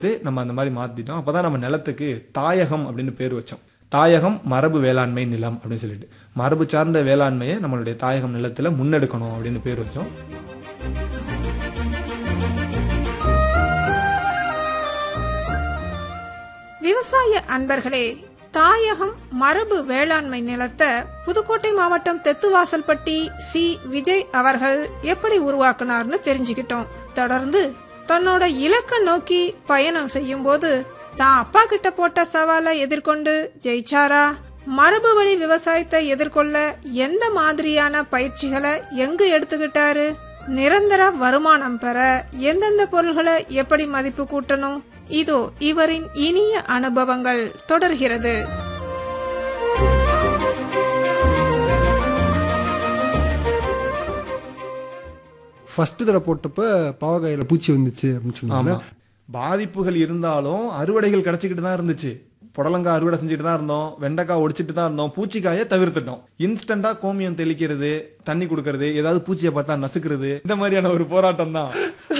இது நம்ம அந்த மாதிரி மாத்திட்டோம் அப்பதான் நம்ம நிலத்துக்கு தாயகம் அப்படின்னு பேர் வச்சோம் தாயகம் மரபு வேளாண்மை நிலம் அப்படின்னு சொல்லிட்டு மரபு சார்ந்த வேளாண்மையை நம்மளுடைய தாயகம் நிலத்துல முன்னெடுக்கணும் அப்படின்னு பேர் வச்சோம் விவசாய அன்பர்களே தாயகம் மரபு வேளாண்மை நிலத்தை புதுக்கோட்டை மாவட்டம் தெத்துவாசல்பட்டி சி விஜய் அவர்கள் எப்படி உருவாக்குனார்னு தெரிஞ்சுக்கிட்டோம் தொடர்ந்து தன்னோட இலக்க நோக்கி பயணம் செய்யும் போது தான் அப்பா கிட்ட போட்ட சவாலை எதிர்கொண்டு ஜெயிச்சாரா மரபு வழி விவசாயத்தை எதிர்கொள்ள எந்த மாதிரியான பயிற்சிகளை எங்கு எடுத்துக்கிட்டாரு நிரந்தர வருமானம் பெற எந்தெந்த பொருள்களை எப்படி மதிப்பு கூட்டணும் இதோ இவரின் இனிய அனுபவங்கள் தொடர்கிறது ஃபர்ஸ்ட் தடவை போட்டப்ப பாவக்காயில பூச்சி வந்துச்சு அப்படின்னு சொன்னாங்க ஆமா பாதிப்புகள் இருந்தாலும் அறுவடைகள் கிடைச்சிக்கிட்டு தான் இருந்துச்சு புடலங்காய் அறுவடை செஞ்சுட்டு தான் இருந்தோம் வெண்டைக்காய் ஒடிச்சிட்டு தான் இருந்தோம் பூச்சிக்காயை தவிர்த்துட்டோம் இன்ஸ்டண்டா கோமியம் தெளிக்கிறது தண்ணி கொடுக்கறது ஏதாவது பூச்சியை பார்த்தா நசுக்கிறது இந்த மாதிரியான ஒரு போராட்டம் தான்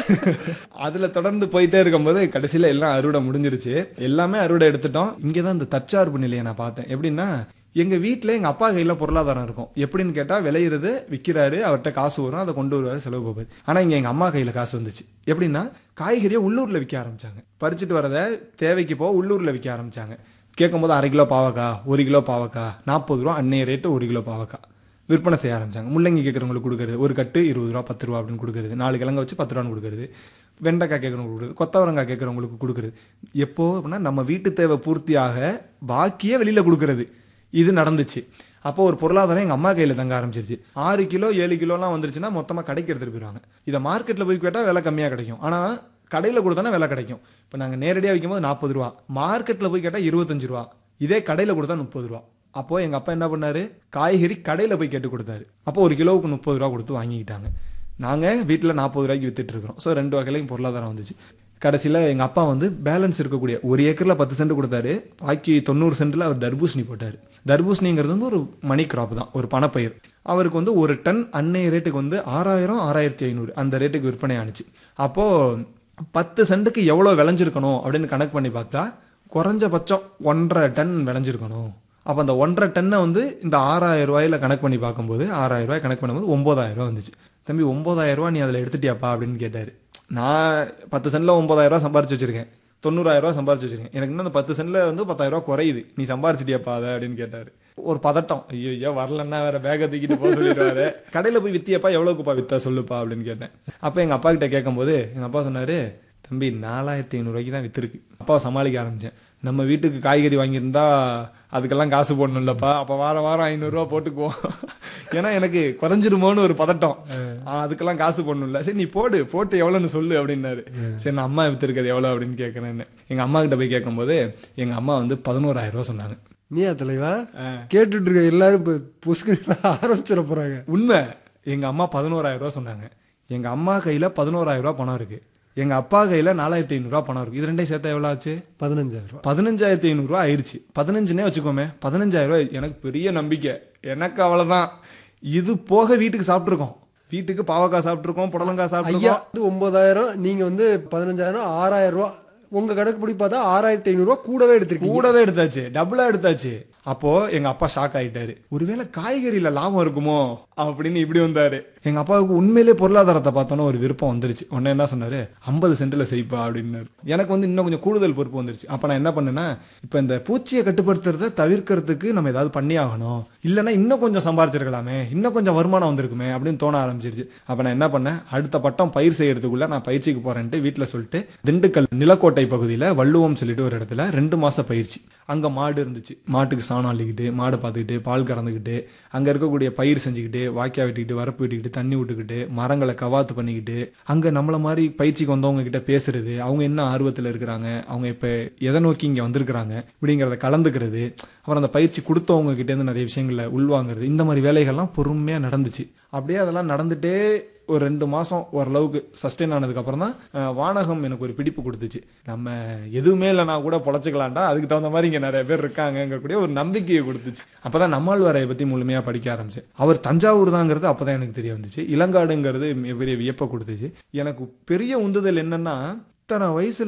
அதுல தொடர்ந்து போயிட்டே இருக்கும்போது கடைசியில எல்லாம் அறுவடை முடிஞ்சிருச்சு எல்லாமே அறுவடை எடுத்துட்டோம் இங்கதான் இந்த தற்சார்பு நிலையை நான் பார்த்தேன் எப்படின்னா எங்க வீட்ல எங்க அப்பா கையில பொருளாதாரம் இருக்கும் எப்படின்னு கேட்டா விளையிறது விக்கிறாரு அவர்கிட்ட காசு வரும் அதை கொண்டு வருவாரு செலவு போகுது ஆனா இங்க எங்க அம்மா கையில காசு வந்துச்சு எப்படின்னா காய்கறியை உள்ளூர்ல விற்க ஆரம்பிச்சாங்க பறிச்சுட்டு வரதை தேவைக்கு போக உள்ளூர்ல விற்க ஆரம்பிச்சாங்க கேட்கும்போது அரை கிலோ பாவக்காய் ஒரு கிலோ பாவக்காய் நாற்பது ரூபா அன்னைய ரேட்டு ஒரு கிலோ பாவக்காய் விற்பனை செய்ய ஆரம்பிச்சாங்க முள்ளங்கி கேட்குறவங்களுக்கு கொடுக்குறது ஒரு கட்டு இருபது ரூபா பத்து ரூபா அப்படின்னு கொடுக்குறது நாலு கிழங்க வச்சு பத்து ரூபான்னு கொடுக்குறது வெண்டைக்காய் கேட்குறவங்களுக்கு கொடுக்குறது கொத்தவரங்காய் கேட்குறவங்களுக்கு கொடுக்குறது எப்போ அப்படின்னா நம்ம வீட்டு தேவை பூர்த்தியாக பாக்கியே வெளியில கொடுக்குறது இது நடந்துச்சு அப்போ ஒரு பொருளாதாரம் எங்க அம்மா கையில தங்க ஆரம்பிச்சிருச்சு ஆறு கிலோ ஏழு கிலோலாம் வந்துருச்சுன்னா மொத்தமா கடைக்கு எடுத்துட்டு போயிடுவாங்க இதை மார்க்கெட்ல போய் கேட்டா விலை கம்மியா கிடைக்கும் ஆனா கடையில கொடுத்தானா விலை கிடைக்கும் இப்போ நாங்க நேரடியா விற்கும்போது நாற்பது ரூபா மார்க்கெட்ல போய் கேட்டா இருபத்தஞ்சு ரூபா இதே கடையில கொடுத்தா முப்பது ரூபா அப்போ எங்க அப்பா என்ன பண்ணாரு காய்கறி கடையில போய் கேட்டு கொடுத்தாரு அப்போ ஒரு கிலோவுக்கு முப்பது ரூபா கொடுத்து வாங்கிக்கிட்டாங்க நாங்க வீட்டில் நாற்பது ரூபாய்க்கு வித்துட்டு இருக்கிறோம் ஸோ ரெண்டு வகையிலையும் பொருளாதாரம் வந்துச்சு கடைசியில் எங்கள் அப்பா வந்து பேலன்ஸ் இருக்கக்கூடிய ஒரு ஏக்கரில் பத்து சென்ட் கொடுத்தாரு பாக்கி தொண்ணூறு சென்ட்டில் அவர் தர்பூசணி போட்டார் தர்பூசணிங்கிறது வந்து ஒரு மணி கிராப் தான் ஒரு பணப்பயிர் அவருக்கு வந்து ஒரு டன் அன்னைய ரேட்டுக்கு வந்து ஆறாயிரம் ஆறாயிரத்தி ஐநூறு அந்த ரேட்டுக்கு விற்பனை ஆணுச்சு அப்போது பத்து சென்ட்டுக்கு எவ்வளோ விளைஞ்சிருக்கணும் அப்படின்னு கணக்கு பண்ணி பார்த்தா குறைஞ்சபட்சம் ஒன்றரை டன் விளைஞ்சிருக்கணும் அப்போ அந்த ஒன்றரை டன்னை வந்து இந்த ஆறாயிரம் ரூபாயில கணக்கு பண்ணி பார்க்கும்போது ஆறாயிரம் ரூபாய் கணக்கு பண்ணும்போது ஒன்பதாயிரம் ரூபாய் வந்துச்சு தம்பி ஒன்பதாயிரம் ரூபாய் நீ அதில் எடுத்துட்டியாப்பா அப்படின்னு கேட்டார் நான் பத்து சென்ட்ல ஒன்பதாயிரம் ரூபாய் சம்பாரிச்சு வச்சிருக்கேன் தொண்ணூறாயிரம் ரூபாய் சம்பாரிச்சு வச்சிருக்கேன் எனக்கு இன்னும் அந்த பத்து சென்ட்ல வந்து பத்தாயிரம் ரூபாய் குறையுது நீ சம்பாரிச்சிட்டியாப்பா அதை அப்படின்னு கேட்டாரு ஒரு பதட்டம் ஐயோ ஐயோ வரலன்னா வேற பேக தூக்கிட்டு போக சொல்லிடுவாரு கடையில போய் வித்தியப்பா எவ்வளவுக்குப்பா வித்தா சொல்லுப்பா அப்படின்னு கேட்டேன் அப்ப எங்க அப்பா கிட்ட கேட்கும்போது எங்க அப்பா சொன்னாரு தம்பி நாலாயிரத்தி ஐநூறுரூவாய்க்கு தான் வித்துருக்கு அப்பாவை சமாளிக்க ஆரம்பிச்சேன் நம்ம வீட்டுக்கு காய்கறி வாங்கியிருந்தா அதுக்கெல்லாம் காசு போடணும்லப்பா அப்போ வாரம் வாரம் ஐநூறுரூவா போட்டுக்குவோம் ஏன்னா எனக்கு குறைஞ்சிருமோன்னு ஒரு பதட்டம் ஆ, அதுக்கெல்லாம் காசு போடணும்ல சரி நீ போடு போட்டு எவ்வளோன்னு சொல்லு அப்படின்னாரு சரி நான் அம்மா வித்துருக்கிறது எவ்வளோ அப்படின்னு கேட்குறேன்னு எங்கள் அம்மா கிட்ட போய் கேட்கும்போது எங்கள் அம்மா வந்து பதினோராயிரம் ரூபா சொன்னாங்க நீயா தலைவா கேட்டுட்டு இருக்க எல்லாரும் இப்போ புசுக்கு ஆரம்பிச்சிட போறாங்க உண்மை எங்க அம்மா பதினோராயிரம் ரூபா சொன்னாங்க எங்க அம்மா கையில பதினோராயிரம் ரூபா பணம் இருக்கு எங்க அப்பா கையில நாலாயிரத்தி ஐநூறுரூவா பணம் இருக்கு இது ரெண்டையும் சேர்த்தா எவ்வளோ ஆச்சு பதினஞ்சாயிரம் ரூபாய் பதினஞ்சாயிரத்தி ஐநூறுரூவா ஆயிருச்சு பதினஞ்சுனே வச்சுக்கோமே பதினஞ்சாயிரம் ரூபாய் எனக்கு பெரிய நம்பிக்கை எனக்கு அவ்வளவுதான் இது போக வீட்டுக்கு சாப்பிட்ருக்கோம் வீட்டுக்கு பாவக்காய் சாப்பிட்ருக்கோம் புடலங்காய் ஐயா சாப்பிட்ருக்கோம் வந்து ஒன்பதாயிரம் நீங்க வந்து பதினஞ்சாயிரம் ஆறாயிரம் ரூபாய் உங்க கணக்குப்படி பார்த்தா ஆறாயிரத்தி ஐநூறு ரூபாய் கூடவே எடுத்திருக்கீங்க கூடவே எடுத்தாச்சு டபுளா எடுத்தாச்சு அப்போ எங்க அப்பா ஷாக் ஆயிட்டாரு ஒருவேளை காய்கறியில லாபம் இருக்குமோ அப்படின்னு இப்படி வந்தாரு எங்க அப்பாவுக்கு உண்மையிலே பொருளாதாரத்தை பார்த்தோன்னா ஒரு விருப்பம் வந்துருச்சு உடனே என்ன சொன்னாரு ஐம்பது சென்ட்ல செய்ப்பா அப்படின்னாரு எனக்கு வந்து இன்னும் கொஞ்சம் கூடுதல் பொறுப்பு வந்துருச்சு அப்ப நான் என்ன பண்ணேன்னா இப்ப இந்த பூச்சியை கட்டுப்படுத்துறத தவிர்க்கிறதுக்கு நம்ம ஏதாவது பண்ணி ஆகணும் இல்லைன்னா இன்னும் கொஞ்சம் சம்பாரிச்சிருக்கலாமே இன்னும் கொஞ்சம் வருமானம் வந்திருக்குமே அப்படின்னு தோண ஆரம்பிச்சிருச்சு அப்ப நான் என்ன பண்ணேன் அடுத்த பட்டம் பயிர் செய்யறதுக்குள்ள நான் பயிற்சிக்கு போறேன்ட்டு வீட்டுல சொல்லிட்டு திண்டுக்கல் நிலக்கோட்டை பகுதியில வள்ளுவம் சொல்லிட்டு ஒரு இடத்துல ரெண்டு மாச பயிற்சி அங்க மாடு இருந்துச்சு மாட்டுக்கு சாணம் அள்ளிக்கிட்டு மாடு பார்த்துக்கிட்டு பால் கறந்துக்கிட்டு அங்க இருக்கக்கூடிய பயிர் செஞ்சுக்கிட்டு வாய்க்கா வெட்டிக்கிட்டு வரப்பு வெட்டிக்கிட்டு தண்ணி விட்டுக்கிட்டு மரங்களை கவாத்து பண்ணிக்கிட்டு அங்க நம்மள மாதிரி பயிற்சிக்கு வந்தவங்க கிட்ட பேசுறது அவங்க என்ன ஆர்வத்துல இருக்கிறாங்க அவங்க இப்ப எதை நோக்கி இங்க வந்திருக்கிறாங்க இப்படிங்கிறத கலந்துக்கிறது அப்புறம் அந்த பயிற்சி கொடுத்தவங்க கிட்ட இருந்து நிறைய விஷயங்களை உள்வாங்குறது இந்த மாதிரி வேலைகள்லாம் பொறுமையா நடந்துச்சு அப்படியே அதெல்லாம் நடந்துட்டே ஒரு ரெண்டு மாசம் ஓரளவுக்கு சஸ்டெயின் ஆனதுக்கு அப்புறம் தான் அஹ், வானகம் எனக்கு ஒரு பிடிப்பு கொடுத்துச்சு நம்ம எதுவுமே இல்லைனா கூட பொழைச்சிக்கலாம்டா அதுக்கு தகுந்த மாதிரி இங்க நிறைய பேர் இருக்காங்கங்கக்கூடிய ஒரு நம்பிக்கையை கொடுத்துச்சு அப்பதான் நம்மாழ்வாரை பத்தி முழுமையா படிக்க ஆரம்பிச்சேன் அவர் தஞ்சாவூர் தாங்கிறது அப்பதான் எனக்கு தெரிய வந்துச்சு இளங்காடுங்கிறது மிகப்பெரிய வியப்பை கொடுத்துச்சு எனக்கு பெரிய உந்துதல் என்னன்னா இத்தனை வயசுல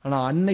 ஆனா அன்னைக்கு